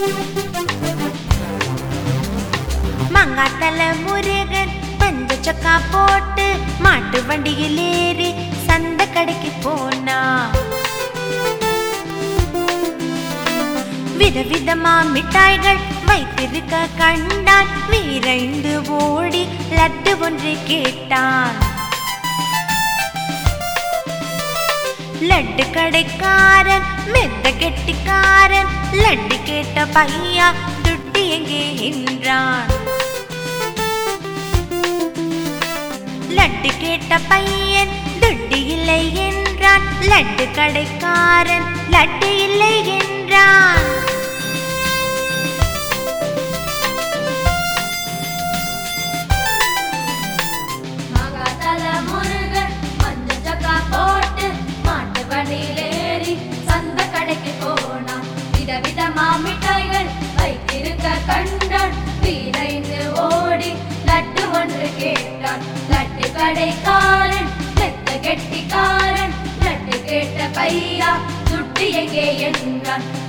மங்காத்தல முருகன் பஞ்ச சொக்கா போட்டு மாட்டு வண்டியில் ஏறி சந்த கடைக்கு போனா விதவிதமா மிட்டாய்கள் வைத்திருக்க கண்டான் வீரைந்து ஓடி லட்டு ஒன்று கேட்டான் லட்டு கடைக்காரன் மெத்த கெட்டிக்காரன் லட்டு கேட்ட பையா துட்டு எங்கே என்றான் லட்டு கேட்ட பையன் துட்டு இல்லை என்றான் லட்டு கடைக்காரன் லட்டு இல்லை என்றான் மகாதல முருகன் மஞ்ச சக்கா போட்டு மாட்டு வண்டியில் ஏறி சந்த கடைக்கு போனான் விதவிதமா மிட்டாய்கள் வைத்திருக்க கண்டான் வீரைந்து ஓடி லட்டு ஒன்று கேட்டான் லட்டு கடைக்காரன் மெத்த கெட்டிக்காரன் லட்டு கேட்ட பையா துட்டு எங்கே என்றான்